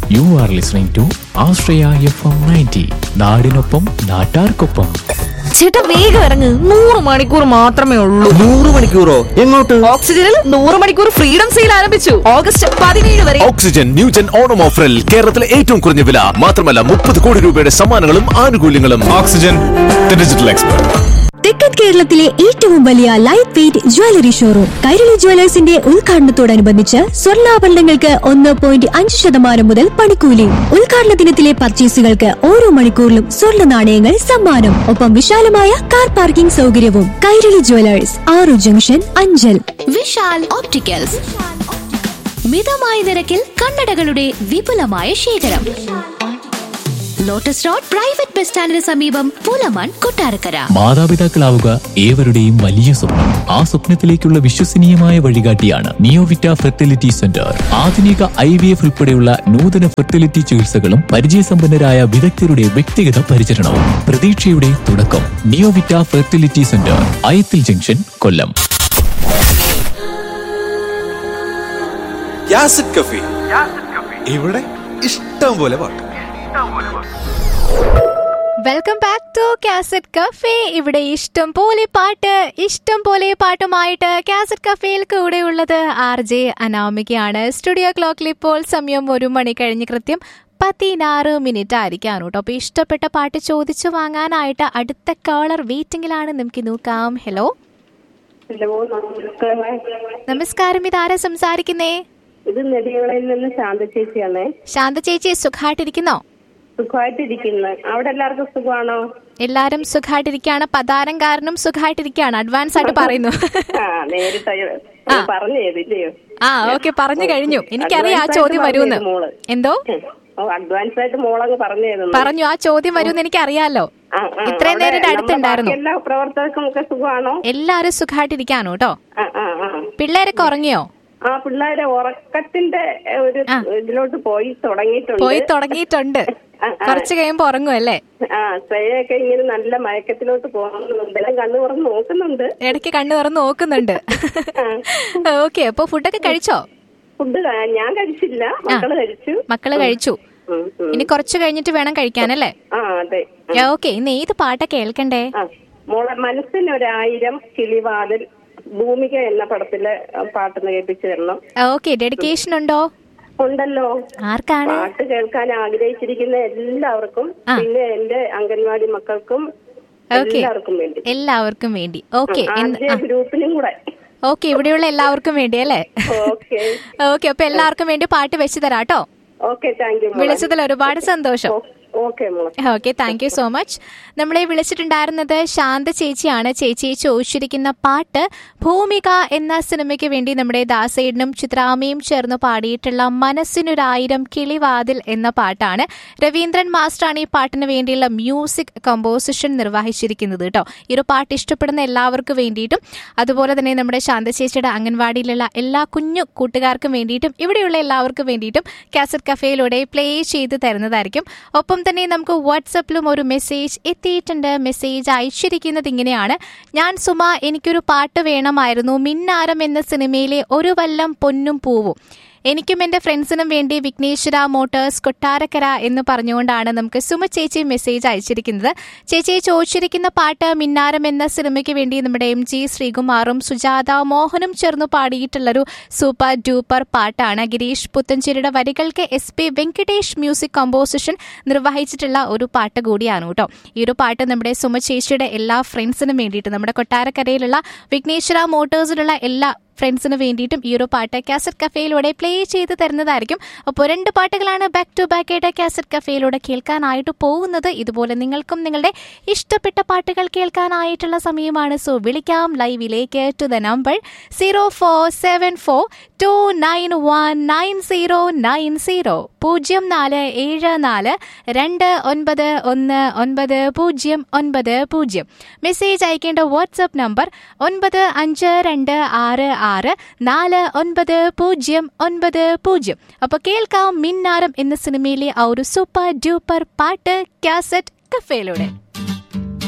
U are listening to Ashraya FM ninety നയൻറ്റി നാടിനൊപ്പം നാട്ടാർക്കൊപ്പം ചേട്ടാ വേഗം ഇറങ്ങ് നൂറ് മണിക്കൂർ മാത്രമേ ഉള്ളൂ നൂറ് മണിക്കൂറോ എങ്ങോട്ട് ഓക്സിജനിൽ നൂറ് മണിക്കൂർ ഫ്രീഡം സെയിൽ ആരംഭിച്ചു ഓഗസ്റ്റ് പതിനേഴ് വരെ ഓക്സിജൻ ന്യൂജൻ ഓണം ഓഫറിൽ കേരളത്തിലെ ഏറ്റവും കുറഞ്ഞ വില മാത്രമല്ല മുപ്പത് കോടി രൂപയുടെ സമ്മാനങ്ങളും ആനുകൂല്യങ്ങളും ഓക്സിജൻ ഡിജിറ്റൽ എക്സ്പെർട്ട് തെക്കൻ കേരളത്തിലെ ഏറ്റവും വലിയ light weight jewellery showroom Kairali ജ്വല്ലേഴ്സിന്റെ ഉദ്ഘാടനത്തോടനുബന്ധിച്ച് സ്വർണ്ണാഭരണങ്ങൾക്ക് ഒന്ന് പോയിന്റ് അഞ്ച് ശതമാനം മുതൽ പണിക്കൂലി ഉദ്ഘാടന ദിനത്തിലെ പർച്ചേസുകൾക്ക് ഓരോ മണിക്കൂറിലും സ്വർണ്ണ നാണയങ്ങൾ സമ്മാനം ഒപ്പം വിശാലമായ കാർ പാർക്കിംഗ് സൗകര്യവും കൈരളി ജ്വല്ലേഴ്സ് ആറു ജംഗ്ഷൻ അഞ്ചൽ വിശാൽ ഓപ്റ്റിക്കൽസ് മിതമായ നിരക്കിൽ കണ്ണടകളുടെ വിപുലമായ ശേഖരം ലോട്ടസ് റോഡ് പ്രൈവറ്റ് ബസ് സ്റ്റാൻഡിന് സമീപം പുലമൺ കൊട്ടാരക്കര മാതാപിതാക്കളാവുക ഏവരുടെയും വലിയ സ്വപ്നം ആ സ്വപ്നത്തിലേക്കുള്ള വിശ്വസനീയമായ വഴികാട്ടിയാണ് നിയോവിറ്റ ഫെർട്ടിലിറ്റി സെന്റർ ആധുനിക ഐ വി എഫ് ഉൾപ്പെടെയുള്ള നൂതന ഫെർട്ടിലിറ്റി ചികിത്സകളും പരിചയസമ്പന്നരായ വിദഗ്ധരുടെ വ്യക്തിഗത പരിചരണവും പ്രതീക്ഷയുടെ തുടക്കം Neovita fertility centre Ayathil junction Kollam cassette cafe ഇവിടെ ഇഷ്ടം പോലെ പാട്ട് welcome back to cassette cafe ഇവിടെ ഇഷ്ടം പോലെ പാട്ട് ഇഷ്ടം പോലെ പാട്ടുമായിട്ട് കാസറ്റ് കഫേയിൽ കൂടെയുള്ളത് ആർ ജെ അനാമികയാണ് സ്റ്റുഡിയോ ക്ലോക്കിൽ ഇപ്പോൾ സമയം ഒരു മണി കഴിഞ്ഞ് കൃത്യം പതിനാറ് മിനിറ്റ് ആയിരിക്കാണ് കേട്ടോ അപ്പൊ ഇഷ്ടപ്പെട്ട പാട്ട് ചോദിച്ചു വാങ്ങാനായിട്ട് അടുത്ത കോളർ വെയിറ്റിംഗിലാണ് നമുക്ക് നോക്കാം ഹലോ ഹലോ നമസ്കാരം നമസ്കാരം ഇതാരാ സംസാരിക്കുന്നേ ഇത് നെടിയോളയിൽ നിന്ന് ശാന്ത ചേച്ചിയാണേ ശാന്ത ചേച്ചി സുഖമായിട്ടിരിക്കുന്നോ സുഖമായിട്ടിരിക്കുന്നു അവിടെ എല്ലാവർക്കും സുഖമാണോ എല്ലാരും സുഖമായിട്ടിരിക്കുകയാണ് പതാരംകാരനും സുഖമായിട്ടിരിക്കുകയാണ് അഡ്വാൻസ് ആയിട്ട് പറയുന്നു ആ നേരിട്ട് പറഞ്ഞു ചെയ്തില്ലയോ ആ ഓക്കെ പറഞ്ഞു കഴിഞ്ഞു എനിക്കറിയാം ആ ചോദ്യം വരുമെന്ന് മോള് എന്തോ ഓ അഡ്വാൻസ് ആയിട്ട് മോളങ്ങ് പറഞ്ഞു തരുന്നു പറഞ്ഞു ആ ചോദ്യം വരുമെന്ന് എനിക്കറിയാലോ ആ, ആ, ഇത്രയും അവിടെ നേരം നമ്മുടെ അടുത്തുണ്ടായിരുന്നു ബാക്കി എല്ലാ പ്രവർത്തകർക്കും ഒക്കെ സുഖമാണോ എല്ലാരും സുഖമായിട്ടിരിക്കാനോ കേട്ടോ ആ ആ ആ പിള്ളേരൊക്കെ ഉറങ്ങിയോ ആ പിള്ളേരെ ഉറക്കത്തിന്റെ ഏ, ഒരു ഇതിലോട്ട് പോയി തുടങ്ങിയിട്ടുണ്ട് പോയി തുടങ്ങിയിട്ടുണ്ട് ആ, ആ. കുറച്ച് കഴിയുമ്പോ ഉറങ്ങും അല്ലേ ആ ശ്രേയൊക്കെ ഇങ്ങനെ നല്ല മയക്കത്തിലോട്ട് പോകുന്നുണ്ട് എല്ലാം കണ്ണു തുറന്ന് നോക്കുന്നുണ്ട് ഇടയ്ക്ക് കണ്ണു തുറന്ന് നോക്കുന്നുണ്ട് ഓക്കെ അപ്പൊ ഫുഡൊക്കെ കഴിച്ചോ ഫുഡ് ഞാൻ കഴിച്ചില്ല മക്കള് കഴിച്ചു മക്കള് കഴിച്ചു ഉം, ഉം. ഇനി കുറച്ച് കഴിഞ്ഞിട്ട് വേണം കഴിക്കാനല്ലേ ആ അതെ ഓക്കെ ഇന്ന് ഏത് പാട്ടാ കേൾക്കണ്ടേ ആ മോളെ മനസ്സിനൊരായിരം കിളിവാതിൽ ഭൂമിക എന്ന പടത്തിലെ ആ, പാട്ടൊന്ന് കേൾപ്പിച്ചു തരണം ഓക്കെ ഡെഡിക്കേഷൻ ഉണ്ടോ ഉണ്ടല്ലോ ആർക്കാണ് പാട്ട് കേൾക്കാൻ ആഗ്രഹിച്ചിരിക്കുന്ന എല്ലാവർക്കും പിന്നെ എന്റെ അംഗൻവാടി മക്കൾക്കും ഓക്കെ എല്ലാവർക്കും വേണ്ടി എല്ലാവർക്കും വേണ്ടി ഓക്കെ ആദ്യ ഗ്രൂപ്പിനും കൂടെ ഓക്കെ ഇവിടെയുള്ള എല്ലാവർക്കും വേണ്ടി അല്ലേ ഓക്കെ ഓക്കെ അപ്പൊ എല്ലാവർക്കും വേണ്ടി പാട്ട് വെച്ച് തരാട്ടോ ഓക്കെ താങ്ക് യു വിളിച്ചതിൽ ഒരുപാട് സന്തോഷം ഓക്കെ മോളെ okay thank you so much നമ്മളെ വിളിച്ചിട്ടുണ്ടായിരുന്നത് ശാന്ത ചേച്ചിയാണ് ചേച്ചി ചോദിച്ചിരിക്കുന്ന പാട്ട് ഭൂമിക എന്ന സിനിമയ്ക്ക് വേണ്ടി നമ്മുടെ ദാസേടനും ചിത്രാമയും ചേർന്ന് പാടിയിട്ടുള്ള മനസ്സിനൊരായിരം കിളിവാതിൽ എന്ന പാട്ടാണ് രവീന്ദ്രൻ മാസ്റ്ററാണ് ഈ പാട്ടിന് വേണ്ടിയുള്ള മ്യൂസിക് കമ്പോസിഷൻ നിർവഹിച്ചിരിക്കുന്നത് കേട്ടോ ഈ ഒരു പാട്ട് ഇഷ്ടപ്പെടുന്ന എല്ലാവർക്കും വേണ്ടിയിട്ടും അതുപോലെ തന്നെ നമ്മുടെ ശാന്ത ചേച്ചിയുടെ അംഗൻവാടിയിലുള്ള എല്ലാ കുഞ്ഞു കൂട്ടുകാർക്കും വേണ്ടിയിട്ടും ഇവിടെയുള്ള എല്ലാവർക്കും വേണ്ടിയിട്ടും കാസറ്റ് കഫേയിലൂടെ പ്ലേ ചെയ്ത് തരുന്നതായിരിക്കും ഒപ്പം തന്നെ നമുക്ക് വാട്സപ്പിലും ഒരു മെസ്സേജ് എത്തിയിട്ടുണ്ട് മെസ്സേജ് അയച്ചിരിക്കുന്നത് ഇങ്ങനെയാണ് ഞാൻ സുമ എനിക്കൊരു പാട്ട് വേണമായിരുന്നു മിന്നാരം എന്ന സിനിമയിലെ ഒരു വല്ലം പൊന്നും പൂവും എനിക്കും എൻ്റെ ഫ്രണ്ട്സിനും വേണ്ടി വിഘ്നേശ്വര മോട്ടേഴ്സ് കൊട്ടാരക്കര എന്ന് പറഞ്ഞുകൊണ്ടാണ് നമുക്ക് സുമ ചേച്ചി മെസ്സേജ് അയച്ചിരിക്കുന്നത് ചേച്ചി ചോദിച്ചിരിക്കുന്ന പാട്ട് മിന്നാരം എന്ന സിനിമയ്ക്ക് വേണ്ടി നമ്മുടെ എം ജി ശ്രീകുമാറും സുജാത മോഹനും ചേർന്ന് പാടിയിട്ടുള്ളൊരു സൂപ്പർ ഡൂപ്പർ പാട്ടാണ് ഗിരീഷ് പുത്തഞ്ചേരിയുടെ വരികൾക്ക് S P Venkatesh music composition നിർവഹിച്ചിട്ടുള്ള ഒരു പാട്ട് കൂടിയാണ് കേട്ടോ ഈ ഒരു പാട്ട് നമ്മുടെ സുമ ചേച്ചിയുടെ എല്ലാ ഫ്രണ്ട്സിനും വേണ്ടിയിട്ട് നമ്മുടെ കൊട്ടാരക്കരയിലുള്ള വിഘ്നേശ്വര മോട്ടേഴ്സിലുള്ള എല്ലാ ഫ്രണ്ട്സിന് വേണ്ടിയിട്ടും ഈ ഒരു പാട്ട് കാസറ്റ് കഫേയിലൂടെ പ്ലേ ചെയ്ത് തരുന്നതായിരിക്കും അപ്പോൾ രണ്ട് പാട്ടുകളാണ് ബാക്ക് ടു ബാക്ക് ആയിട്ട് കാസറ്റ് കഫേയിലൂടെ കേൾക്കാനായിട്ട് പോകുന്നത് ഇതുപോലെ നിങ്ങൾക്കും നിങ്ങളുടെ ഇഷ്ടപ്പെട്ട പാട്ടുകൾ കേൾക്കാനായിട്ടുള്ള സമയമാണ് സോ വിളിക്കാം ലൈവിലേക്ക് to the number zero four seven four two nine one nine zero nine zero പൂജ്യം നാല് ഏഴ് നാല് രണ്ട് ഒൻപത് ഒന്ന് ഒൻപത് പൂജ്യം ഒൻപത് പൂജ്യം മെസ്സേജ് അയക്കേണ്ട വാട്സപ്പ് നമ്പർ ഒൻപത് അഞ്ച് രണ്ട് ആറ് ആറ് നാല് ഒൻപത് പൂജ്യം ഒൻപത് പൂജ്യം അപ്പൊ കേൾക്കാം മിന്നാരം എന്ന സിനിമയിലെ ആ ഒരു സൂപ്പർ ഡ്യൂപ്പർ പാട്ട് കാസറ്റ് കഫേയിലൂടെ